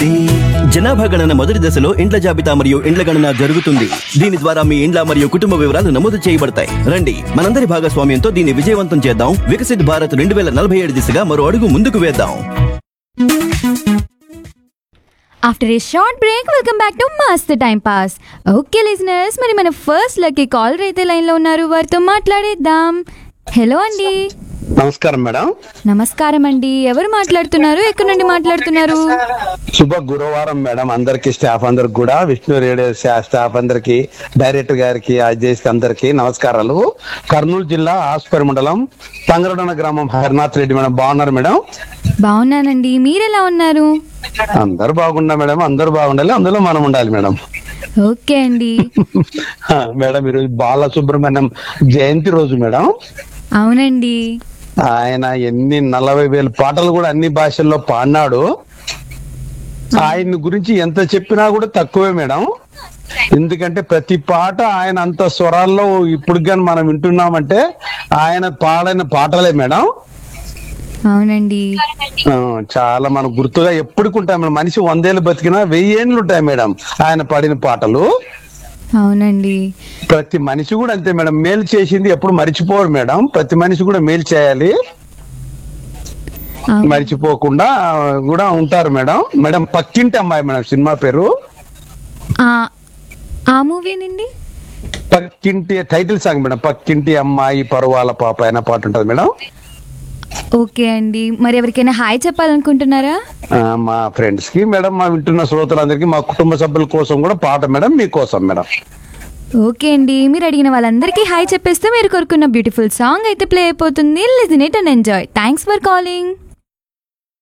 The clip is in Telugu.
అభివృద్ధి జనాభా గణన మొదటి దశలో ఇండ్ల జాబితా మరియు ఇండ్ల గణన జరుగుతుంది దీని ద్వారా మీ ఇండ్ల మరియు కుటుంబ వివరాలు నమోదు చేయబడతాయి రండి మనందరి భాగస్వామ్యంతో దీన్ని విజయవంతం చేద్దాం వికసిత్ భారత్ రెండు వేల నలభై ఏడు దిశగా మరో అడుగు ముందుకు వేద్దాం after a short break welcome back to Mast time pass okay listeners మరి మన ఫస్ట్ లక్కీ కాలర్ అయితే లైన్లో ఉన్నారు వారితో మాట్లాడేద్దాం హలో అండి నమస్కారం మేడం నమస్కారం అండి ఎవరు మాట్లాడుతున్నారు ఎక్కడి నుండి మాట్లాడుతున్నారు శుభ గురువారం మేడం అందరికి స్టాఫ్ అందరికి కూడా విష్ణు రేడియో స్టా- స్టాఫ్ అందరికి డైరెక్టర్ గారికి అజయ్ అందరికి నమస్కారాలు కర్నూలు జిల్లా ఆస్పరి మండలం తంగరడన గ్రామం హరినాథ్ రెడ్డి మేడం బాగున్నారు మేడం బాగున్నానండి మీరెలా ఉన్నారు అందరు బాగున్నా మేడం అందరు బాగుండాలి అందులో మనం ఉండాలి మేడం ఓకే అండి మేడం ఈరోజు బాలసుబ్రహ్మణ్యం జయంతి రోజు మేడం అవునండి ఆయన ఎన్ని నలభై వేల పాటలు కూడా అన్ని భాషల్లో పాడినాడు ఆయన గురించి ఎంత చెప్పినా కూడా తక్కువే మేడం ఎందుకంటే ప్రతి పాట ఆయన అంత స్వరాల్లో ఇప్పుడు కానీ మనం వింటున్నామంటే ఆయన పాడిన పాటలే మేడం అవునండి ఆ, చాలా మనం గుర్తుగా ఎప్పటికి ఉంటాయి మేడం మనిషి వందేళ్ళు బతికినా వెయ్యేళ్ళు ఉంటాయి మేడం ఆయన పాడిన పాటలు అవునండి ప్రతి మనిషి కూడా అంతే మేడం మేలు చేసింది ఎప్పుడు మర్చిపోరు మేడం ప్రతి మనిషి కూడా మేలు చేయాలి అవును. మర్చిపోకుండా కూడా ఉంటారు మేడం మేడం పక్కింటి అమ్మాయి మేడం సినిమా పేరు ఆ- ఆ మూవీనండి పక్కింటి టైటిల్ సాంగ్ మేడం పక్కింటి అమ్మాయి పరువాల పాప అయిన పాట ఉంటది మేడం ఓకే అండి మరి ఎవరికైనా హాయ్ చెప్పాలనుకుంటున్నారా ఆ, మా ఫ్రెండ్స్ కి మేడం మా వింటున్న శ్రోతలందరికీ మా కుటుంబ సభ్యుల కోసం కూడా పాట మేడం మీకోసం మేడం ఓకే అండి మీరు అడిగిన వాళ్ళందరికీ హాయ్ చెప్పేస్తే మీరు కోరుకున్న బ్యూటిఫుల్ సాంగ్ అయితే ప్లే అయిపోతుంది listen it and enjoy thanks for calling